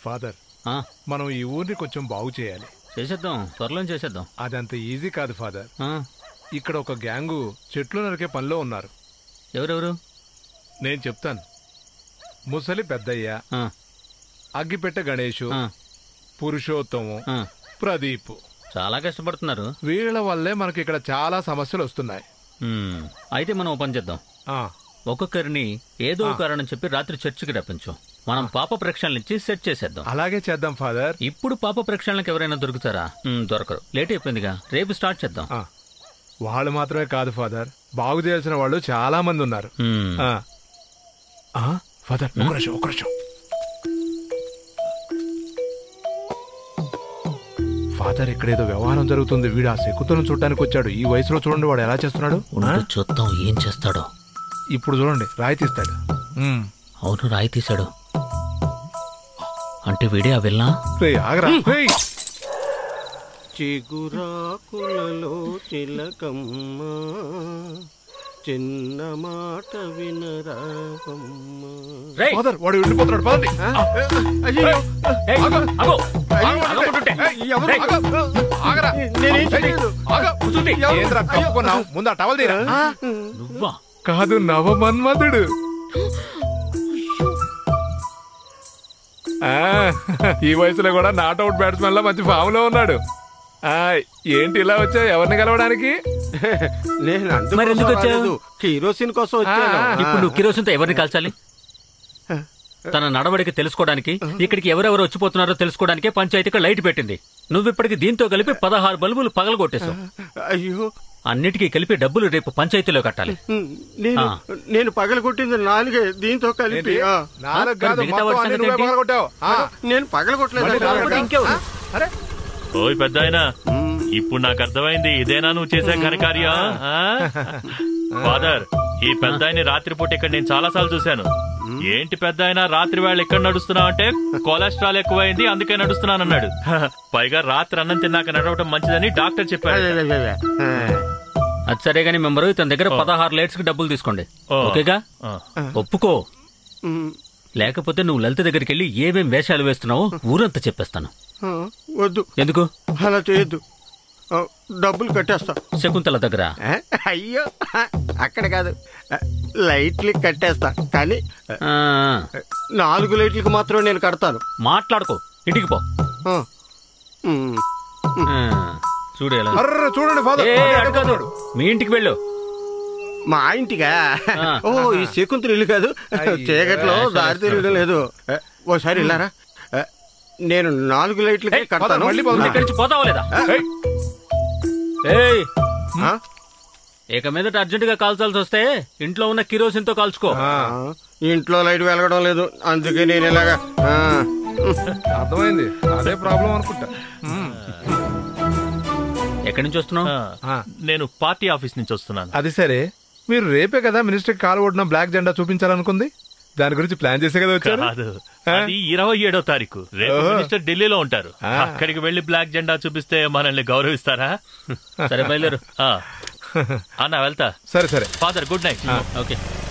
Father ఆ, మనం ఈ ఊరిని కొంచెం బాగు చేయాలి చేసేద్దాం త్వరలో చేసేద్దాం అదంత ఈజీ కాదు ఫాదర్ ఆ, ఇక్కడ ఒక గ్యాంగు చెట్లు నరికే పనిలో ఉన్నారు ఎవరెవరు నేను చెప్తాను ముసలి పెద్దయ్య ఆ, అగ్గిపెట్ట గణేషు ఆ, పురుషోత్తము ఆ. ప్రదీప్ చాలా కష్టపడుతున్నారు వీళ్ళ వల్లే మనకి ఇక్కడ చాలా సమస్యలు వస్తున్నాయి ఉమ్, అయితే మనం ఓ పని చేద్దాం ఆ, ఒక్కొక్కరిని ఏదో ఒక కారణం చెప్పి రాత్రి చర్చికి రప్పించు మనం పాప ప్రక్షాళన ఇచ్చి సెట్ చేసేద్దాం అలాగే చేద్దాం ఫాదర్ ఇప్పుడు పాప ప్రక్షాళనకి ఎవరైనా దొరుకుతారా ఉమ్, దొరకరు లేట్ అయిపోయిందిగా రేపు స్టార్ట్ చేద్దాం ఆ, వాళ్ళు మాత్రమే కాదు ఫాదర్ బాగు చేయాల్సిన వాళ్ళు చాలా మంది ఉన్నారు ఉమ్, ఆ. ఆ, ఫాదర్ ఒక నిమిషం ఒక నిమిషం ఫాదర్ ఇక్కడేదో వ్యవహారం జరుగుతుంది వీడు ఆ శకుతను చూడటానికి వచ్చాడు ఈ వయసులో చూడండి వాడు ఎలా చేస్తున్నాడు ఆ? ఉండు చూద్దాం ఏం చేస్తాడో ఇప్పుడు చూడండి రాయి తీస్తాడు ఉమ్. అవును రాయి తీశాడు అంటే వీడే ఆ వెళ్ళా రేయ్, ఆగరా రేయ్. చిగురాకులలో చిలకమ్మ చిన్న మాట వినరావమ్మ ఫాదర్ వాడు వెళ్ళిపోతున్నాడు పదండి అయ్యో ఎవరు? ఏయ్, ఆగు. ఆగరా నేనేం చేయలేదు. ఆగు. ఏంద్రా కప్పుకున్నావు ముందు ఆ టవల్ తీరా నువ్వా కాదు నవమన్మధుడు ఆ, ఈ వయసులో కూడా నాట్ అవుట్ బ్యాట్స్మెన్ లా మంచి ఫామ్ లో ఉన్నాడు ఆ, ఏంటి ఇలా వచ్చా ఎవరిని కలవడానికి నేను అందుకోసం మరి ఎందుకు వచ్చావు? రాలేదు. కిరోసిన్ కోసం వచ్చాను ఆ, ఇప్పుడు నువ్వు కిరోసిన్తో ఎవరిని కాల్చాలి తన నడవడికి తెలుసుకోవడానికి ఇక్కడికి ఎవరెవరు వచ్చిపోతున్నారో తెలుసుకోవడానికే పంచాయతీకి లైట్ పెట్టింది నువ్వు ఇప్పటికి దీంతో కలిపి పదహారు బల్బులు పగలగొట్టేశావు అయ్యో అన్నిటికీ కలిపి డబ్బులు రేపు పంచాయతీలో కట్టాలి నేను ఆ. నేను పగల కొట్టింది నాలుగే దీంతో కలిపి ఆ. నాలుగు కాదు మిగతా మొత్తం వాడి అన్ని సంగతి నువ్వే ఏంటి? పగలగొట్టావు. ఆ, నేను పగల మళ్ళీ నాలుగు కొట్టలేదు ఇంకెవరు? అరే ఓయ్ పెద్ద ఇప్పుడు నాకు అర్థమైంది ఇదేనా నువ్వు చేసే ఘనకార్యం ఆ? ఫాదర్ ఈ పెద్ద రాత్రిపూట ఇక్కడ నేను చాలా సార్లు చూశాను ఏంటి పెద్ద రాత్రి వేళ ఎక్కడ నడుస్తున్నావు అంటే కొలెస్ట్రాల్ ఎక్కువైంది అందుకే నడుస్తున్నానన్నాడు పైగా రాత్రి అన్నం తిన్నాక నడవటం మంచిదని డాక్టర్ చెప్పాడు అది సరే గానీ మెంబరు ఇతని దగ్గర పదహారు లైట్స్ కి డబ్బులు తీసుకోండి ఓ. ఓకేగా ఆ. ఒప్పుకో లేకపోతే నువ్వు లలిత దగ్గరికి వెళ్ళి ఏమేం వేషాలు వేస్తున్నావో ఊరంతా చెప్పేస్తాను వద్దు ఎందుకు అలా చేయొద్దు ఆ, డబ్బులు కట్టేస్తా శకుంతల దగ్గర ఆ, అయ్యో ఆ, అక్కడ కాదు ఆ, లైట్లు కట్టేస్తా కానీ ఆ, ఆ, నాలుగు లైట్లకు మాత్రం నేను కడతాను మాట్లాడుకో ఇంటికి పో ఆ. ఉమ్. ఆ, చూడు ఎలా అర్ర చూడండి ఫాదర్ ఏ, అటు కాదు. మీ ఇంటికి వెళ్ళు మా ఇంటిగా ఆ. ఓ ఈ శకుంతులు ఇల్లు కాదు చీకట్లో దారి తెలియడం లేదు ఆ, ఓసారి ఇల్లారా ఆ, నేను నాలుగు లైట్లకే ఏయ్, కడతాను మళ్ళీ పోదాం. ఇక్కడి నుంచి పోతావా లేదా ఏయ్, ఏయ్ ఆ? ఇక మీదట అర్జెంట్ గా కాల్చాల్సి వస్తే ఇంట్లో ఉన్న కిరోసిన్ తో కాల్చుకో ఆ, ఆ, ఇంట్లో లైట్ వెలగడం లేదు అందుకే నేను ఇలాగా ఆ. అర్థమైంది అదే ప్రాబ్లం అనుకుంటా ఉమ్. ఎక్కడి నుంచి వస్తున్నావు ఆ. ఆ, నేను పార్టీ ఆఫీస్ నుంచి వస్తున్నాను అది సరే మీరు రేపే కదా మినిస్టర్ కాలు ఓడిన బ్లాక్ జెండా చూపించాలనుకుంది దాని గురించి ప్లాన్ చేసే కదా వచ్చారు కాదు అది ఇరవై ఏడో తారీఖు రేపు ఓహో. మినిస్టర్ ఢిల్లీలో ఉంటారు ఆ. అక్కడికి వెళ్లి బ్లాక్ జెండా చూపిస్తే మనల్ని గౌరవిస్తారా సరే బయలుదేరు ఆ. అన్న వెళ్తా సరే సరే ఫాదర్ గుడ్ నైట్ ఓకే